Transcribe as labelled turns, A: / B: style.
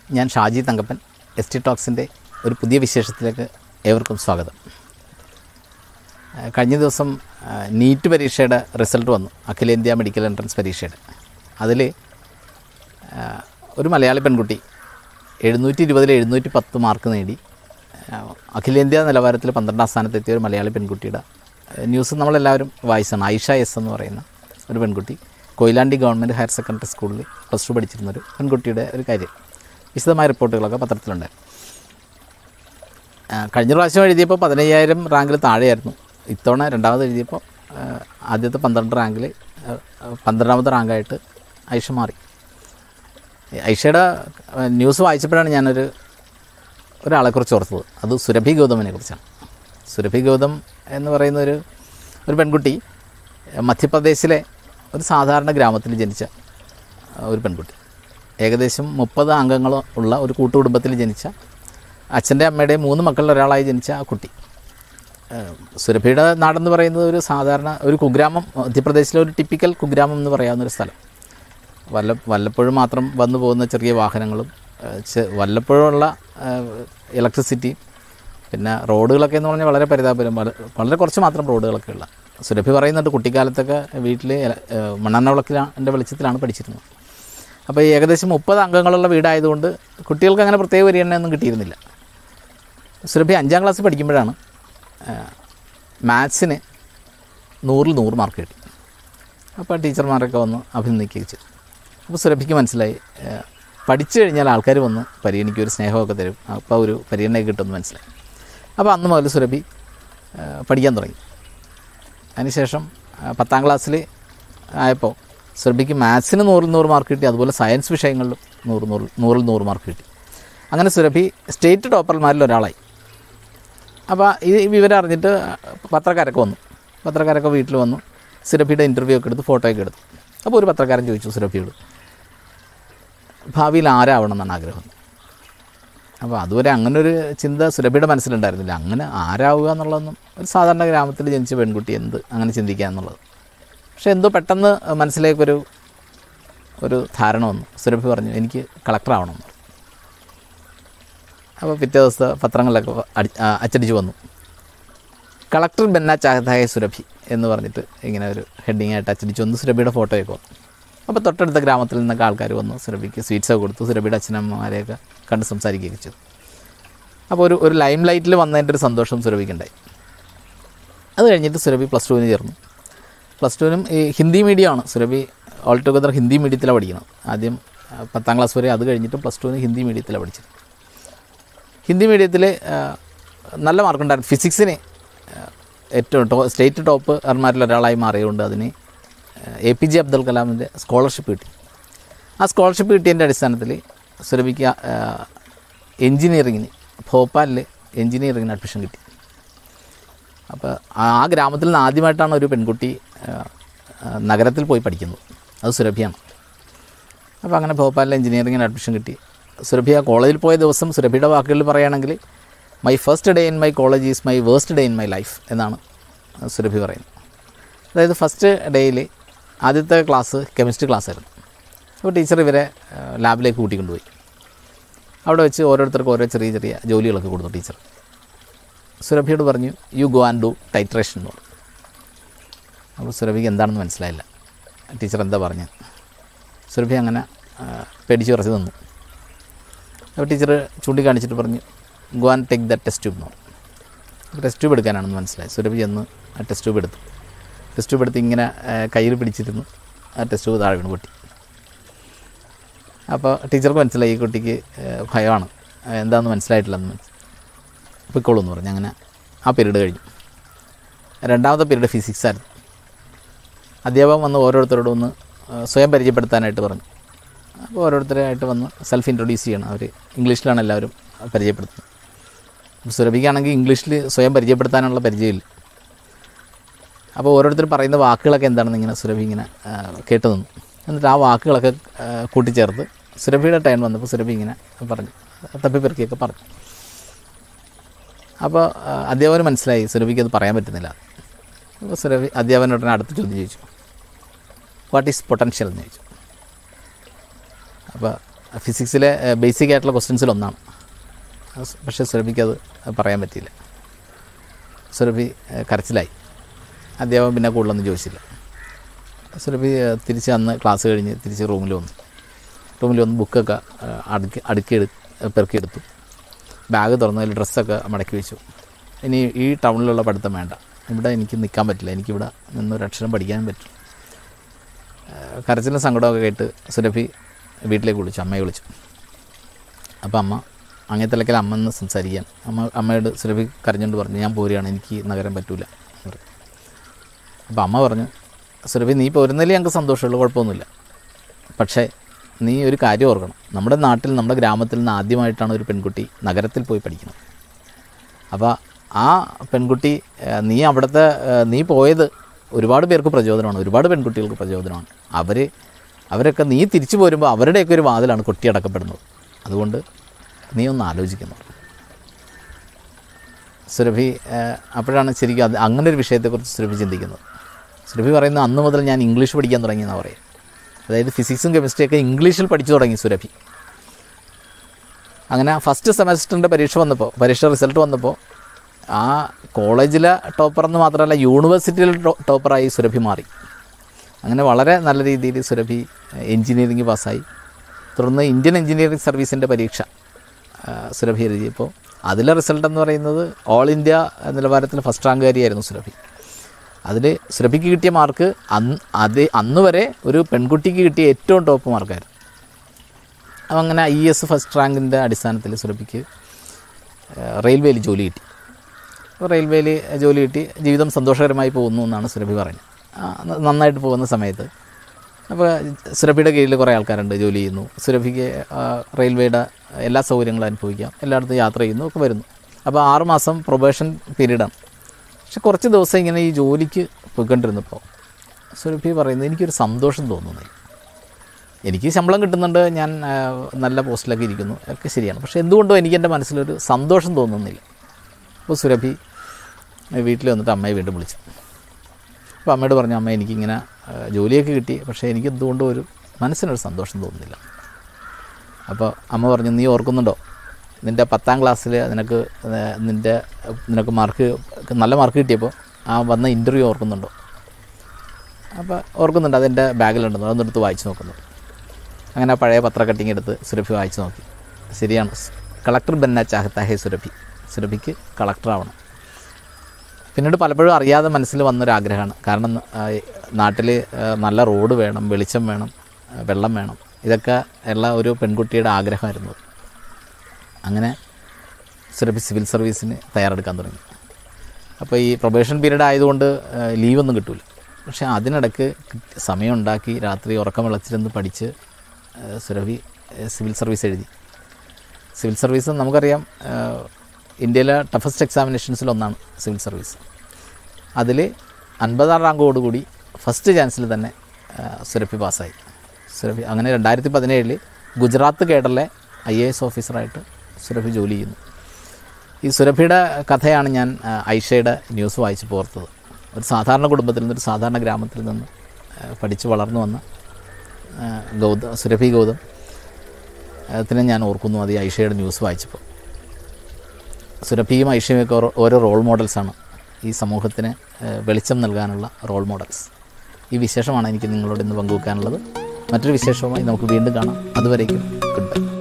A: ഞാൻ Shaji Thankappan S T ടോക്സിൻ്റെ ഒരു പുതിയ വിശേഷത്തിലേക്ക് ഏവർക്കും സ്വാഗതം ആ, കഴിഞ്ഞ ദിവസം ആ, നീറ്റ് പരീക്ഷയുടെ റിസൾട്ട് വന്നു അഖിലേന്ത്യാ മെഡിക്കൽ എൻട്രൻസ് പരീക്ഷയുടെ അതിൽ ഒരു മലയാളി പെൺകുട്ടി എഴുന്നൂറ്റി ഇരുപതിൽ എഴുന്നൂറ്റി പത്ത് മാർക്ക് നേടി ആ, അഖിലേന്ത്യാ നിലവാരത്തിൽ പന്ത്രണ്ടാം സ്ഥാനത്തെത്തിയ ഒരു മലയാളി പെൺകുട്ടിയുടെ ആ, ന്യൂസ് നമ്മളെല്ലാവരും വായിച്ചാണ് ഐഷ എസ് എന്ന് പറയുന്ന ഒരു പെൺകുട്ടി കൊയിലാണ്ടി ഗവൺമെൻറ് ഹയർ സെക്കൻഡറി സ്കൂളിൽ പ്ലസ് ടു പഠിച്ചിരുന്ന ഒരു പെൺകുട്ടിയുടെ ഒരു കാര്യം വിശദമായ റിപ്പോർട്ടുകളൊക്കെ പത്രത്തിലുണ്ടായിരുന്നു ആ, കഴിഞ്ഞ പ്രാവശ്യം എഴുതിയപ്പോൾ പതിനയ്യായിരം റാങ്കിൽ താഴെയായിരുന്നു ഇത്തവണ രണ്ടാമത് എഴുതിയപ്പോൾ ആ, ആദ്യത്തെ പന്ത്രണ്ട് റാങ്കിൽ ആ, പന്ത്രണ്ടാമത്തെ റാങ്കായിട്ട് ഐഷ മാറി ഐഷയുടെ ആ, ന്യൂസ് വായിച്ചപ്പോഴാണ് ഞാനൊരു ഒരാളെക്കുറിച്ച് ഓർത്തത് അത് സുരഭി ഗൗതമിനെ കുറിച്ചാണ് സുരഭി ഗൗതം എന്ന് പറയുന്ന ഒരു ഒരു പെൺകുട്ടി മധ്യപ്രദേശിലെ ഒരു സാധാരണ ഗ്രാമത്തിൽ ജനിച്ച ആ, ഒരു പെൺകുട്ടി ഏകദേശം മുപ്പത് അംഗങ്ങൾ ഉള്ള ഒരു കൂട്ടുകുടുംബത്തിൽ ജനിച്ച അച്ഛൻ്റെ അമ്മയുടെയും മൂന്ന് മക്കളിൽ ഒരാളായി ജനിച്ച ആ കുട്ടി ഏഹ് സുരഭിയുടെ നാടെന്ന് പറയുന്നത് ഒരു സാധാരണ ഒരു കുഗ്രാമം മധ്യപ്രദേശിലെ ഒരു ടിപ്പിക്കൽ കുഗ്രാമം എന്ന് പറയാവുന്ന ഒരു സ്ഥലം വല്ല വല്ലപ്പോഴും മാത്രം വന്നു പോകുന്ന ചെറിയ വാഹനങ്ങളും ഏഹ് ചെ- വല്ലപ്പോഴുമുള്ള ഇലക്ട്രിസിറ്റി പിന്നെ റോഡുകളൊക്കെ എന്ന് പറഞ്ഞാൽ വളരെ പരിതാപകരം വളരെ വളരെ കുറച്ച് മാത്രം റോഡുകളൊക്കെ ഉള്ള സുരഭി പറയുന്നുണ്ട് കുട്ടിക്കാലത്തൊക്കെ വീട്ടിൽ മണ്ണെണ്ണ വിളക്കിൻ്റെ വെളിച്ചത്തിലാണ് പഠിച്ചിരുന്നത് അപ്പോൾ ഈ ഏകദേശം മുപ്പത് അംഗങ്ങളുള്ള വീടായതുകൊണ്ട് കുട്ടികൾക്ക് അങ്ങനെ പ്രത്യേക പരിഗണനയൊന്നും കിട്ടിയിരുന്നില്ല സുരഭി അഞ്ചാം ക്ലാസ് പഠിക്കുമ്പോഴാണ് മാത്സിന് നൂറിൽ നൂറ് മാർക്ക് കിട്ടി അപ്പോൾ ടീച്ചർമാരൊക്കെ വന്ന് അഭിനന്ദിക്കുകയും ചെയ്തു അപ്പോൾ സുരഭിക്ക് മനസ്സിലായി ആ, പഠിച്ചു കഴിഞ്ഞാൽ ആൾക്കാർ വന്ന് പരിഗണിക്കും ഒരു സ്നേഹമൊക്കെ തരും അപ്പോൾ ഒരു പരിഗണനയൊക്കെ കിട്ടുമെന്ന് മനസ്സിലായി അപ്പോൾ അന്ന് മുതൽ സുരഭി ആ, പഠിക്കാൻ തുടങ്ങി അതിനുശേഷം ആ, പത്താം ക്ലാസ്സിൽ ആയപ്പോൾ സുരഭിക്ക് മാത്സിന് നൂറിൽ നൂറ് മാർക്ക് കിട്ടി അതുപോലെ സയൻസ് വിഷയങ്ങളിലും നൂറ് നൂറ് നൂറിൽ നൂറ് മാർക്ക് കിട്ടി അങ്ങനെ സുരഭി സ്റ്റേറ്റ് ടോപ്പർമാരിൽ ഒരാളായി അപ്പോൾ ഇത് ഈ വിവരം അറിഞ്ഞിട്ട് പത്രക്കാരൊക്കെ വന്നു പത്രക്കാരൊക്കെ വീട്ടിൽ വന്നു സുരഭിയുടെ ഇൻ്റർവ്യൂ ഒക്കെ എടുത്ത് ഫോട്ടോയൊക്കെ എടുത്തു അപ്പോൾ ഒരു പത്രക്കാരൻ ചോദിച്ചു സുരഭിയോട് ഭാവിയിൽ ആരാവണം എന്നാണ് ആഗ്രഹം അപ്പോൾ അതുവരെ അങ്ങനെ ഒരു ചിന്ത സുരഭിയുടെ മനസ്സിലുണ്ടായിരുന്നില്ല അങ്ങനെ ആരാവുക എന്നുള്ളതൊന്നും ഒരു സാധാരണ ഗ്രാമത്തിൽ ജനിച്ച പെൺകുട്ടി എന്ത് അങ്ങനെ ചിന്തിക്കുക എന്നുള്ളത് പക്ഷേ എന്തോ പെട്ടെന്ന് മനസ്സിലേക്കൊരു ഒരു ധാരണ വന്നു സുരഭി പറഞ്ഞു എനിക്ക് കളക്ടർ ആവണം എന്ന് പറഞ്ഞു. അപ്പോൾ പിറ്റേ ദിവസത്തെ പത്രങ്ങളിലൊക്കെ അടി ആ, അച്ചടിച്ച് വന്നു കളക്ടർ ബെന്ന ചാഹതായ സുരഭി എന്ന് പറഞ്ഞിട്ട് ഇങ്ങനെ ഒരു ഹെഡിങ് ആയിട്ട് അച്ചടിച്ച് വന്നു സുരഭിയുടെ ഫോട്ടോയൊക്കെ വന്നു അപ്പോൾ തൊട്ടടുത്ത ഗ്രാമത്തിൽ നിന്നൊക്കെ ആൾക്കാർ വന്നു സുരഭിക്ക് സ്വീറ്റ്സൊക്കെ കൊടുത്തു സുരഭിയുടെ അച്ഛനമ്മമാരെയൊക്കെ കണ്ട് സംസാരിക്കുകയൊക്കെ ചെയ്തു അപ്പോൾ ഒരു ഒരു ലൈം ലൈറ്റിൽ വന്നതിൻ്റെ ഒരു സന്തോഷം സുരഭിക്കുണ്ടായി അത് കഴിഞ്ഞിട്ട് സുരഭി പ്ലസ് ടുവിന് ചേർന്നു പ്ലസ് ടുവിനും ഈ ഹിന്ദി മീഡിയമാണ് സുരഭി ഓൾ ടുഗദർ ഹിന്ദി മീഡിയത്തിലാണ് പഠിക്കുന്നത് ആദ്യം ആ, പത്താം ക്ലാസ് വരെ അത് കഴിഞ്ഞിട്ട് പ്ലസ് ടുവിന് ഹിന്ദി മീഡിയത്തിലാണ് പഠിച്ചത് ഹിന്ദി മീഡിയത്തിൽ നല്ല മാർക്കുണ്ടായിരുന്നു ഫിസിക്സിന് ആ, ഏറ്റവും ടോ സ്റ്റേറ്റ് ടോപ്പ് അർമാരിൽ ഒരാളായി മാറിയതുകൊണ്ട് അതിന് എ പി ജെ അബ്ദുൽ കലാമിൻ്റെ സ്കോളർഷിപ്പ് കിട്ടി ആ സ്കോളർഷിപ്പ് കിട്ടിയതിൻ്റെ അടിസ്ഥാനത്തിൽ സുരഭിക്ക് എൻജിനീയറിങ്ങിന് ഭോപ്പാലിൽ എൻജിനീയറിങ്ങിന് അഡ്മിഷൻ കിട്ടി അപ്പോൾ ആ ഗ്രാമത്തിൽ നിന്ന് ആദ്യമായിട്ടാണ് ഒരു പെൺകുട്ടി ആ, ആ, നഗരത്തിൽ പോയി പഠിക്കുന്നത് അത് സുരഭിയാണ് അപ്പോൾ അങ്ങനെ ഭോപ്പാലിൽ എഞ്ചിനീയറിങ്ങിന് അഡ്മിഷൻ കിട്ടി സുരഭി ആ കോളേജിൽ പോയ ദിവസം സുരഭിയുടെ വാക്കുകളിൽ പറയുകയാണെങ്കിൽ my first day in my college is my waste day in my life എന്നാണ് സുരഭി പറയുന്നത് അതായത് ഫസ്റ്റ് ഡേയിൽ ആദ്യത്തെ ക്ലാസ് കെമിസ്ട്രി ക്ലാസ് ആയിരുന്നു അപ്പോൾ ടീച്ചർ ഇവരെ ആ, ലാബിലേക്ക് കൂട്ടിക്കൊണ്ടുപോയി അവിടെ വെച്ച് ഓരോരുത്തർക്കും ഓരോ ചെറിയ ചെറിയ ജോലികളൊക്കെ കൊടുത്തു ടീച്ചർ സുരഭിയോട് പറഞ്ഞു you go and do titration എന്ന് പറഞ്ഞു അപ്പോൾ സുരഭിക്ക് എന്താണെന്ന് മനസ്സിലായില്ല ടീച്ചർ എന്താ പറഞ്ഞത് സുരഭി അങ്ങനെ ആ, പേടിച്ച് കുറച്ച് നിന്നു അപ്പോൾ ടീച്ചർ ചൂണ്ടിക്കാണിച്ചിട്ട് പറഞ്ഞു go and take the test tube എന്ന് പറഞ്ഞു അപ്പോൾ ടെസ്റ്റ് ട്യൂബ് എടുക്കാനാണെന്ന് മനസ്സിലായി സുരഭി ചെന്ന് ആ ടെസ്റ്റ് ട്യൂബ് എടുത്തു ടെസ്റ്റ് ട്യൂബ് എടുത്ത് ഇങ്ങനെ ആ, കയ്യിൽ പിടിച്ചിരുന്നു ആ ടെസ്റ്റ് ട്യൂബ് താഴെ വീണ് പൊട്ടി അപ്പോൾ ടീച്ചർക്ക് മനസ്സിലായി ഈ കുട്ടിക്ക് ആ, ഭയമാണ് ആ, എന്താണെന്ന് മനസ്സിലായിട്ടില്ലെന്ന് മനസ്സിലായി പൊയ്ക്കോളൂ എന്ന് പറഞ്ഞു അങ്ങനെ ആ പീരീഡ് കഴിഞ്ഞു രണ്ടാമത്തെ പീരീഡ് ഫിസിക്സ് ആയിരുന്നു അധ്യാപകൻ വന്ന് ഓരോരുത്തരോടും ഒന്ന് ആ, സ്വയം പരിചയപ്പെടുത്താനായിട്ട് പറഞ്ഞു അപ്പോൾ ഓരോരുത്തരായിട്ട് വന്ന് സെൽഫ് ഇൻട്രൊഡ്യൂസ് ചെയ്യണം അവർ ഇംഗ്ലീഷിലാണ് എല്ലാവരും പരിചയപ്പെടുത്തുന്നത് അപ്പോൾ സുരഭിക്കാണെങ്കിൽ ഇംഗ്ലീഷിൽ സ്വയം പരിചയപ്പെടുത്താനുള്ള പരിചയമില്ല അപ്പോൾ ഓരോരുത്തർ പറയുന്ന വാക്കുകളൊക്കെ എന്താണെന്ന് ഇങ്ങനെ സുരഭി ഇങ്ങനെ ആ, കേട്ട് നിന്നു എന്നിട്ട് ആ വാക്കുകളൊക്കെ ആ, കൂട്ടിച്ചേർത്ത് സുരഭിയുടെ ടൈം വന്നപ്പോൾ സുരഭി ഇങ്ങനെ പറഞ്ഞു തപ്പിപ്പെറുക്കിയൊക്കെ പറഞ്ഞു അപ്പോൾ ആ, അധ്യാപകന് മനസ്സിലായി സുരഭിക്ക് അത് പറയാൻ പറ്റുന്നില്ല അപ്പോൾ സുരഭി അധ്യാപകനോടനെ അടുത്ത ചോദ്യം ചോദിച്ചു വാട്ട് ഈസ് പൊട്ടൻഷ്യൽ എന്ന് ചോദിച്ചു അപ്പോൾ ഫിസിക്സിലെ ബേസിക് ആയിട്ടുള്ള ക്വസ്റ്റ്യൻസിൽ ഒന്നാണ് അത് സ് പക്ഷേ സുരഭിക്ക് അത് പറയാൻ പറ്റിയില്ല സുരഭി ഏഹ്, കരച്ചിലായി അധ്യാപകൻ പിന്നെ കൂടുതലൊന്നും ചോദിച്ചില്ല സുരഭി ഏഹ്, തിരിച്ച് അന്ന് ക്ലാസ് കഴിഞ്ഞ് തിരിച്ച് റൂമിൽ വന്നു റൂമിൽ വന്ന് ബുക്കൊക്കെ ഏഹ്, അടുക്കി അടുക്കി എടു പെറുക്കിയെടുത്തു ബാഗ് തുറന്നു അതിൽ ഡ്രസ്സൊക്കെ മടക്കി വെച്ചു ഇനി ഈ ടൗണിലുള്ള പഠിത്തം വേണ്ട ഇവിടെ എനിക്ക് നിൽക്കാൻ പറ്റില്ല എനിക്കിവിടെ നിന്ന് ഒരു അക്ഷരം പഠിക്കാനും പറ്റില്ല ഏഹ്, കരച്ചിലും സങ്കടമൊക്കെ കേട്ട് സുരഭി വീട്ടിലേക്ക് വിളിച്ചു അമ്മയെ വിളിച്ചു അപ്പോൾ അമ്മ അങ്ങേ തിലക്കൽ അമ്മ എന്ന് സംസാരിക്കാൻ അമ്മ അമ്മയോട് സുരഭി കരഞ്ഞുകൊണ്ട് പറഞ്ഞു ഞാൻ പോരുകയാണ് എനിക്ക് നഗരം പറ്റൂല എന്ന് പറഞ്ഞു. അപ്പോൾ അമ്മ പറഞ്ഞു സുരഭി നീ പോരുന്നതിൽ ഞങ്ങൾക്ക് സന്തോഷമുള്ളൂ കുഴപ്പമൊന്നുമില്ല പക്ഷേ നീ ഒരു കാര്യം ഓർക്കണം നമ്മുടെ നാട്ടിൽ നമ്മുടെ ഗ്രാമത്തിൽ നിന്ന് ആദ്യമായിട്ടാണ് ഒരു പെൺകുട്ടി നഗരത്തിൽ പോയി പഠിക്കുന്നത് അപ്പോൾ ആ പെൺകുട്ടി ഏഹ്, നീ അവിടുത്തെ ഏഹ്, നീ പോയത് ഒരുപാട് പേർക്ക് പ്രചോദനമാണ് ഒരുപാട് പെൺകുട്ടികൾക്ക് പ്രചോദനമാണ് അവർ അവരൊക്കെ നീ തിരിച്ചു പോരുമ്പോൾ അവരുടെയൊക്കെ ഒരു വാതിലാണ് കൊട്ടിയടക്കപ്പെടുന്നത് അതുകൊണ്ട് നീ ഒന്ന് ആലോചിക്കുന്നു സുരഭി ഏഹ്, അപ്പോഴാണ് ശരിക്കും അത് അങ്ങനെ ഒരു വിഷയത്തെക്കുറിച്ച് സുരഭി ചിന്തിക്കുന്നത് സുരഭി പറയുന്നത് അന്ന് മുതൽ ഞാൻ ഇംഗ്ലീഷ് പഠിക്കാൻ തുടങ്ങിയെന്നാണ് പറയും അതായത് ഫിസിക്സും കെമിസ്ട്രിയൊക്കെ ഇംഗ്ലീഷിൽ പഠിച്ചു തുടങ്ങി സുരഭി അങ്ങനെ ഫസ്റ്റ് സെമസ്റ്ററിൻ്റെ പരീക്ഷ വന്നപ്പോൾ പരീക്ഷ റിസൾട്ട് വന്നപ്പോൾ ആ കോളേജിലെ ടോപ്പർ എന്ന് മാത്രമല്ല യൂണിവേഴ്സിറ്റിയിൽ ടോപ്പറായി സുരഭി മാറി അങ്ങനെ വളരെ നല്ല രീതിയിൽ സുരഭി എൻജിനീയറിംഗ് പാസ്സായി തുടർന്ന് ഇന്ത്യൻ എഞ്ചിനീയറിംഗ് സർവീസിൻ്റെ പരീക്ഷ ആ, സുരഭി എഴുതിയപ്പോൾ അതിലെ റിസൾട്ട് എന്ന് പറയുന്നത് ഓൾ ഇന്ത്യ നിലവാരത്തിൽ ഫസ്റ്റ് റാങ്കുകാരിയായിരുന്നു സുരഭി അതിൽ സുരഭിക്ക് കിട്ടിയ മാർക്ക് അന്ന് അത് അന്ന് വരെ ഒരു പെൺകുട്ടിക്ക് കിട്ടിയ ഏറ്റവും ടോപ്പ് മാർക്കായിരുന്നു അപ്പം അങ്ങനെ ഐ എസ് ഫസ്റ്റ് റാങ്കിൻ്റെ അടിസ്ഥാനത്തിൽ സുരഭിക്ക് റെയിൽവേയിൽ ജോലി കിട്ടി അപ്പോൾ റെയിൽവേയിൽ ജോലി കിട്ടി ജീവിതം സന്തോഷകരമായി പോകുന്നു എന്നാണ് സുരഭി പറഞ്ഞത് ആ, ന- നന്നായിട്ട് പോകുന്ന സമയത്ത് അപ്പോൾ സുരഭിയുടെ കീഴിൽ കുറേ ആൾക്കാരുണ്ട് ജോലി ചെയ്യുന്നു സുരഭിക്ക് ആ, റെയിൽവേയുടെ എല്ലാ സൗകര്യങ്ങളും അനുഭവിക്കാം എല്ലായിടത്തും യാത്ര ചെയ്യുന്നു ഒക്കെ വരുന്നു അപ്പോൾ ആറുമാസം പ്രൊബേഷൻ പീരീഡാണ് പക്ഷെ കുറച്ച് ദിവസം ഇങ്ങനെ ഈ ജോലിക്ക് പോയിക്കൊണ്ടിരുന്നപ്പോൾ സുരഭി പറയുന്നത് എനിക്കൊരു സന്തോഷം തോന്നുന്നു എനിക്ക് ശമ്പളം കിട്ടുന്നുണ്ട് ഞാൻ ആ, നല്ല പോസ്റ്റിലൊക്കെ ഇരിക്കുന്നു ഒക്കെ ശരിയാണ് പക്ഷേ എന്തുകൊണ്ടോ എനിക്ക് എൻ്റെ മനസ്സിലൊരു സന്തോഷം തോന്നുന്നില്ല അപ്പോൾ സുരഭി വീട്ടിൽ വന്നിട്ട് അമ്മയെ വീണ്ടും വിളിച്ചു അപ്പോൾ അമ്മയോട് പറഞ്ഞു അമ്മ എനിക്കിങ്ങനെ ആ, ജോലിയൊക്കെ കിട്ടി പക്ഷേ എനിക്ക് എന്തുകൊണ്ടും ഒരു മനസ്സിനൊരു സന്തോഷം തോന്നുന്നില്ല അപ്പോൾ അമ്മ പറഞ്ഞു നീ ഓർക്കുന്നുണ്ടോ നിൻ്റെ പത്താം ക്ലാസ്സിൽ നിനക്ക് ആ, നിൻ്റെ നിനക്ക് മാർക്ക് നല്ല മാർക്ക് കിട്ടിയപ്പോൾ ആ വന്ന ഇൻ്റർവ്യൂ ഓർക്കുന്നുണ്ടോ അപ്പോൾ ഓർക്കുന്നുണ്ട് അതെൻ്റെ ബാഗിലുണ്ടെന്ന് അതൊന്നെടുത്ത് വായിച്ച് നോക്കുന്നു അങ്ങനെ ആ പഴയ പത്ര കട്ടിങ് എടുത്ത് സുരഭി വായിച്ച് നോക്കി ശരിയാണ് കളക്ടർ ബന്ന ചാഹത്ത ഹേ സുരഭി സുരഭിക്ക് കളക്ടറാവണം പിന്നീട് പലപ്പോഴും അറിയാതെ മനസ്സിൽ വന്നൊരാഗ്രഹമാണ് കാരണം നാട്ടിൽ നല്ല റോഡ് വേണം വെളിച്ചം വേണം ആ, വെള്ളം വേണം ഇതൊക്കെ ഉള്ള ഒരു പെൺകുട്ടിയുടെ ആഗ്രഹമായിരുന്നു അത്. അങ്ങനെ സുരഭി സിവിൽ സർവീസിന് തയ്യാറെടുക്കാൻ തുടങ്ങി അപ്പോൾ ഈ പ്രൊബേഷൻ പീരീഡ് ആയതുകൊണ്ട് ലീവൊന്നും കിട്ടില്ല പക്ഷേ അതിനിടയ്ക്ക് കിട്ടി- സമയം ഉണ്ടാക്കി രാത്രി ഉറക്കം വിളച്ചിരുന്ന് പഠിച്ച് ആ, സുരഭി ആ, സിവിൽ സർവീസ് എഴുതി സിവിൽ സർവീസ് നമുക്കറിയാം ആ, ഇന്ത്യയിലെ ടഫസ്റ്റ് എക്സാമിനേഷൻസിൽ ഒന്നാണ് സിവിൽ സർവീസ് അതിൽ അൻപതാം റാങ്കോടുകൂടി ഫസ്റ്റ് ചാൻസിൽ തന്നെ ആ, സുരഭി പാസ്സായി സുരഭി അങ്ങനെ രണ്ടായിരത്തി പതിനേഴിൽ ഗുജറാത്ത് കേഡറിലെ ഐ എ എസ് ഓഫീസറായിട്ട് സുരഭി ജോലി ചെയ്യുന്നു ഈ സുരഭിയുടെ കഥയാണ് ഞാൻ ആ, ഐഷയുടെ ന്യൂസ് വായിച്ച് പോർത്തത് ഒരു സാധാരണ കുടുംബത്തിൽ നിന്ന് ഒരു സാധാരണ ഗ്രാമത്തിൽ നിന്ന് ആ, പഠിച്ച് വളർന്നു വന്ന ആ, ഗൗതം സുരഭി ഗൗതം അതിനെ ഞാൻ ഓർക്കുന്നു അത് ഈ ഐഷയുടെ ന്യൂസ് വായിച്ചപ്പോൾ സുരഭിയും ഐഷയും ഒക്കെ ഓരോ- ഓരോ റോൾ മോഡൽസാണ് ഈ സമൂഹത്തിന് ആ, വെളിച്ചം നൽകാനുള്ള റോൾ മോഡൽസ് ഈ വിശേഷമാണ് എനിക്ക് നിങ്ങളോട് ഇന്ന് പങ്കുവെക്കാനുള്ളത് മറ്റൊരു വിശേഷവുമായി നമുക്ക് വീണ്ടും കാണാം അതുവരേക്കും ഗുഡ് ബൈ